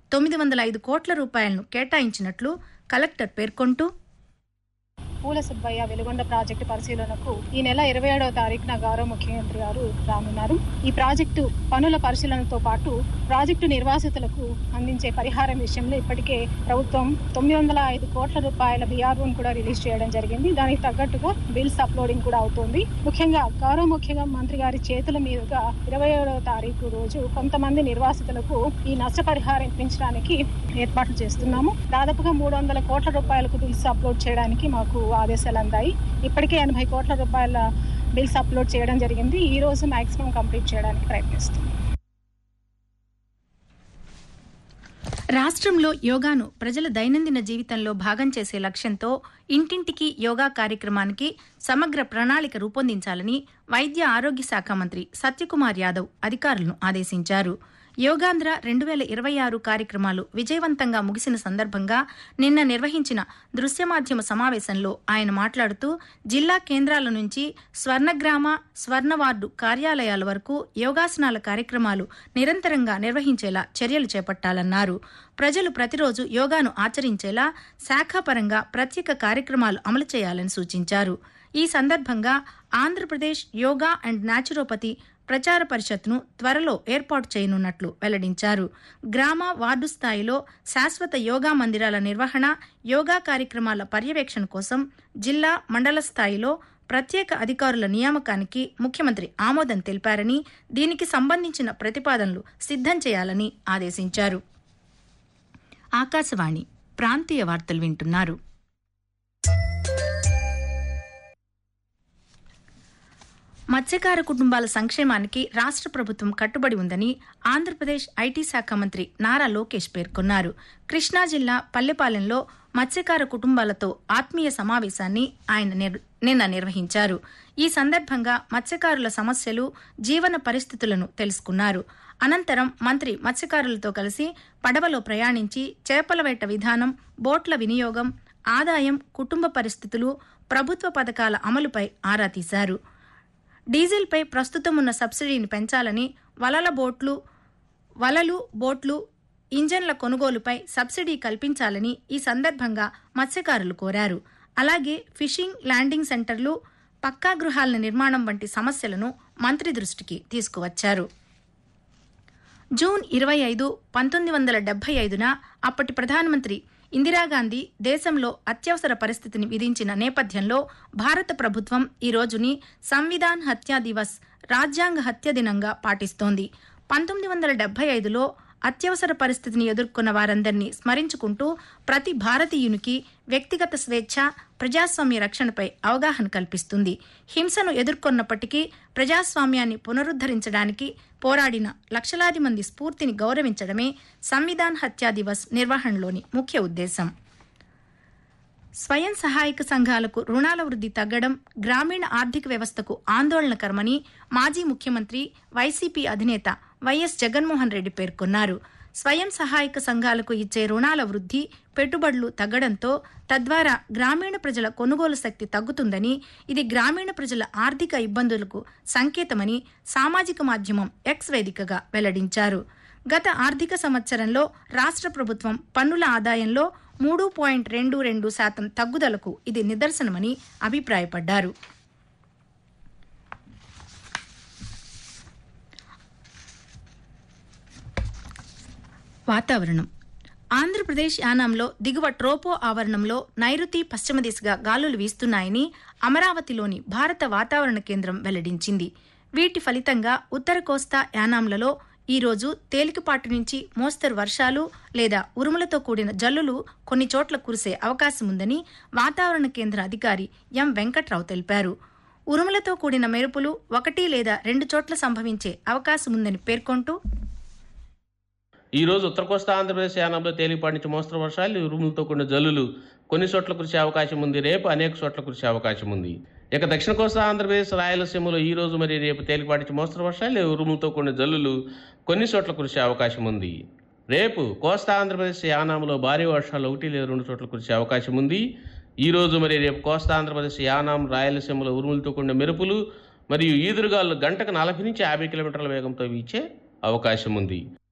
తొమ్మిది వందల ఐదు కోట్ల రూపాయలను కేటాయించినట్లు కలెక్టర్ పేర్కొంటూ పూల సుబ్బయ్య వెలుగొండ ప్రాజెక్టు పరిశీలనకు ఈ నెల ఇరవై ఏడవ తారీఖున గౌరవ ముఖ్యమంత్రి గారు రానున్నారు ఈ ప్రాజెక్టు పనుల పరిశీలనతో పాటు ప్రాజెక్టు నిర్వాసితులకు అందించే పరిహారం విషయంలో ఇప్పటికే ప్రభుత్వం తొమ్మిది వందల ఐదు కోట్ల రూపాయల బీఆర్ఓను కూడా రిలీజ్ చేయడం జరిగింది దానికి తగ్గట్టుగా బిల్స్ అప్లోడింగ్ కూడా అవుతుంది ముఖ్యంగా గౌరవ ముఖ్యమంత్రి గారి చేతుల మీదుగా ఇరవై ఏడవ తారీఖు రోజు కొంతమంది నిర్వాసితులకు ఈ నష్టపరిహారం ఇప్పించడానికి ఏర్పాట్లు చేస్తున్నాము దాదాపుగా మూడు వందల కోట్ల రూపాయలకు బిల్స్ అప్లోడ్ చేయడానికి మాకు ఆదేశాలు అందాయి ఇప్పటికే ఎనభై కోట్ల రూపాయల బిల్స్ అప్లోడ్ చేయడం జరిగింది ఈ రోజు మాక్సిమం కంప్లీట్ చేయడానికి ప్రయత్నిస్తున్నాం రాష్ట్రంలో యోగాను ప్రజల దైనందిన జీవితంలో భాగం చేసే లక్ష్యంతో ఇంటింటికి యోగా కార్యక్రమానికి సమగ్ర ప్రణాళిక రూపొందించాలని వైద్య ఆరోగ్య శాఖ మంత్రి సత్యకుమార్ యాదవ్ అధికారులను ఆదేశించారు యోగాంధ్ర రెండు వేల ఇరవై ఆరు కార్యక్రమాలు విజయవంతంగా ముగిసిన సందర్భంగా నిన్న నిర్వహించిన దృశ్యమాధ్యమ సమావేశంలో ఆయన మాట్లాడుతూ జిల్లా కేంద్రాల నుంచి స్వర్ణగ్రామ స్వర్ణవార్డు కార్యాలయాల వరకు యోగాసనాల కార్యక్రమాలు నిరంతరంగా నిర్వహించేలా చర్యలు చేపట్టాలన్నారు ప్రజలు ప్రతిరోజు యోగాను ఆచరించేలా శాఖాపరంగా ప్రత్యేక కార్యక్రమాలు అమలు చేయాలని సూచించారు ఈ సందర్భంగా ఆంధ్రప్రదేశ్ యోగా అండ్ నాచురోపతి ప్రచార పరిషత్ను త్వరలో ఏర్పాటు చేయనున్నట్లు వెల్లడించారు గ్రామ వార్డు స్థాయిలో శాశ్వత యోగా మందిరాల నిర్వహణ యోగా కార్యక్రమాల పర్యవేక్షణ కోసం జిల్లా మండల స్థాయిలో ప్రత్యేక అధికారుల నియామకానికి ముఖ్యమంత్రి ఆమోదం తెలిపారని దీనికి సంబంధించిన ప్రతిపాదనలు సిద్ధం చేయాలని ఆదేశించారు ఆకాశవాణి ప్రాంతీయ వార్తలు వింటున్నారు మత్స్యకార కుటుంబాల సంక్షేమానికి రాష్ట్ర ప్రభుత్వం కట్టుబడి ఉందని ఆంధ్రప్రదేశ్ ఐటీ శాఖ మంత్రి నారా లోకేష్ పేర్కొన్నారు కృష్ణా జిల్లా పల్లెపాలెంలో మత్స్యకార కుటుంబాలతో ఆత్మీయ సమావేశాన్ని ఆయన నిర్- నిన్న నిర్వహించారు ఈ సందర్భంగా మత్స్యకారుల సమస్యలు జీవన పరిస్థితులను తెలుసుకున్నారు అనంతరం మంత్రి మత్స్యకారులతో కలిసి పడవలో ప్రయాణించి చేపల వేట విధానం బోట్ల వినియోగం ఆదాయం కుటుంబ పరిస్థితులు ప్రభుత్వ పథకాల అమలుపై ఆరా తీశారు డీజిల్పై ప్రస్తుతం ఉన్న సబ్సిడీని పెంచాలని వలల బోట్లు వలలు బోట్లు ఇంజన్ల కొనుగోలుపై సబ్సిడీ కల్పించాలని ఈ సందర్భంగా మత్స్యకారులు కోరారు అలాగే ఫిషింగ్ ల్యాండింగ్ సెంటర్లు పక్కా గృహాల నిర్మాణం వంటి సమస్యలను మంత్రి దృష్టికి తీసుకువచ్చారు జూన్ ఇరవై ఐదు పంతొమ్మిది వందల డెబ్బై ఐదున అప్పటి ప్రధానమంత్రి ఇందిరాగాంధీ దేశంలో అత్యవసర పరిస్థితిని విధించిన నేపథ్యంలో భారత ప్రభుత్వం ఈ రోజుని సంవిధాన్ హత్యా దివస్ రాజ్యాంగ హత్య దినంగా పాటిస్తోంది పంతొమ్మిది వందల డెబ్బై ఐదులో అత్యవసర పరిస్థితిని ఎదుర్కొన్న వారందరినీ స్మరించుకుంటూ ప్రతి భారతీయునికి వ్యక్తిగత స్వేచ్ఛ ప్రజాస్వామ్య రక్షణపై అవగాహన కల్పిస్తుంది హింసను ఎదుర్కొన్నప్పటికీ ప్రజాస్వామ్యాన్ని పునరుద్ధరించడానికి పోరాడిన లక్షలాది మంది స్ఫూర్తిని గౌరవించడమే సంవిధాన్ హత్యా దివస్ నిర్వహణలోని ముఖ్య ఉద్దేశం స్వయం సహాయక సంఘాలకు రుణాల వృద్ధి తగ్గడం గ్రామీణ ఆర్థిక వ్యవస్థకు ఆందోళనకరమని మాజీ ముఖ్యమంత్రి వైసీపీ అధినేత వైఎస్ జగన్మోహన్ రెడ్డి పేర్కొన్నారు స్వయం సహాయక సంఘాలకు ఇచ్చే రుణాల వృద్ధి పెట్టుబడులు తగ్గడంతో తద్వారా గ్రామీణ ప్రజల కొనుగోలు శక్తి తగ్గుతుందని ఇది గ్రామీణ ప్రజల ఆర్థిక ఇబ్బందులకు సంకేతమని సామాజిక మాధ్యమం ఎక్స్ వేదికగా వెల్లడించారు గత ఆర్థిక సంవత్సరంలో రాష్ట్ర ప్రభుత్వం పన్నుల ఆదాయంలో మూడు పాయింట్ రెండు రెండు శాతం తగ్గుదలకు ఇది నిదర్శనమని అభిప్రాయపడ్డారు వాతావరణం ఆంధ్రప్రదేశ్ యానాంలో దిగువ ట్రోపో ఆవరణంలో నైరుతి పశ్చిమ దిశగా గాలులు వీస్తున్నాయని అమరావతిలోని భారత వాతావరణ కేంద్రం వెల్లడించింది వీటి ఫలితంగా ఉత్తర కోస్తా యానాంలలో ఈ రోజు తేలికపాటి నుంచి మోస్తరు వర్షాలు లేదా ఉరుములతో కూడిన జల్లులు కొన్ని చోట్ల కురిసే అవకాశం ఉందని వాతావరణ కేంద్ర అధికారి ఎం వెంకట్రావు తెలిపారు ఉరుములతో కూడిన మెరుపులు ఒకటి లేదా రెండు చోట్ల సంభవించే అవకాశం ఉందని పేర్కొంటూ ఈ రోజు ఉత్తర కోస్తా ఆంధ్రప్రదేశ్ యానంలో తేలిపాటి నుంచి మోస్తరు వర్షాలు ఉరుములతో కూడిన జల్లులు కొన్ని చోట్ల కురిసే అవకాశం ఉంది రేపు అనేక చోట్ల కురిసే అవకాశం ఉంది ఇక దక్షిణ కోస్తా ఆంధ్రప్రదేశ్ రాయలసీమలో ఈ రోజు మరి రేపు తేలిపాటి నుంచి మోస్తరు వర్షాలు ఉరుములతో కూడిన జల్లులు కొన్ని చోట్ల కురిసే అవకాశం ఉంది రేపు కోస్తా ఆంధ్రప్రదేశ్ యానాంలో భారీ వర్షాలు ఒకటి లేదా రెండు చోట్ల కురిసే అవకాశం ఉంది ఈ రోజు మరి రేపు కోస్తా ఆంధ్రప్రదేశ్ యానాం రాయలసీమలో ఉరుములతో కూడిన మెరుపులు మరియు ఈదురుగాలు గంటకు నలభై నుంచి యాభై కిలోమీటర్ల వేగంతో వీచే అవకాశం ఉంది